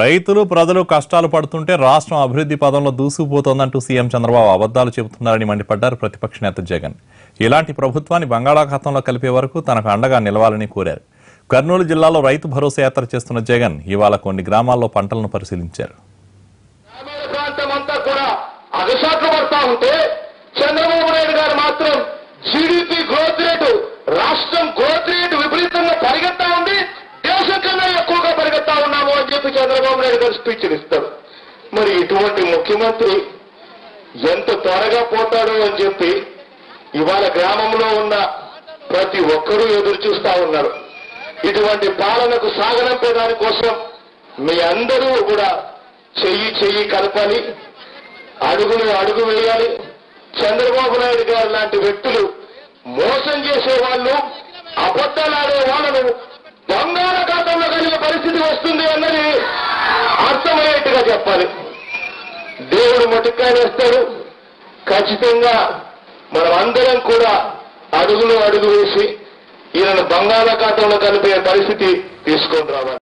రైతులు ప్రజలు కష్టాలు పడుతుంటే రాష్ట్రం అభివృద్ధి పదంలో దూసుకుపోతోందంటూ సీఎం చంద్రబాబు అబద్ధాలు చెబుతున్నారని మండిపడ్డారు ప్రతిపక్ష నేత జగన్ ఇలాంటి ప్రభుత్వాన్ని బంగాళాఖాతంలో కలిపే వరకు తనకు అండగా నిలవాలని కోరారు కర్నూలు జిల్లాలో రైతు భరోసా యాత్ర చేస్తున్న జగన్ ఇవాళ కొన్ని గ్రామాల్లో పంటలను పరిశీలించారు గ్రామీణ ప్రాంతం అంతా కూడా అగసాట్లు పడతా ఉంటే చంద్రబాబు నాయుడు గారు మాత్రం జీడిపి గ్రోత్ రేటు రాష్ట్రం గ్రోత్ రేటు విపరీతంగా పరిగెత్తా ఉంది దేశం కన్నా ఎక్కువగా పరిగెత్తా ఉన్నాము అని చెప్పి చంద్రబాబు నాయుడు గారు స్పీచ్లు ఇస్తారు మరి ఇటువంటి ముఖ్యమంత్రి ఎంత త్వరగా పోతాడు అని చెప్పి ఇవాళ గ్రామంలో ఉన్న ప్రతి ఒక్కరూ ఎదురు చూస్తా ఉన్నారు ఇటువంటి పాలనకు సాగనంపే దానికోసం మీ అందరూ కూడా చెయ్యి చెయ్యి కలపాలి అడుగులు అడుగు వేయాలి చంద్రబాబు నాయుడు గారు లాంటి వ్యక్తులు మోసం చేసే వాళ్ళు అబద్ధాలు ఆడే వాళ్ళను బంగాళాఖాతంలో కలిగే పరిస్థితి వస్తుంది అన్నది అర్థమయ్యేట్టుగా చెప్పాలి దేవుడు మటుకాయనేస్తాడు ఖచ్చితంగా మనం అందరం కూడా అడుగులు అడుగు వేసి ఈయనను బంగాళాఖాతంలో కలిపే పరిస్థితి తీసుకొని రావాలి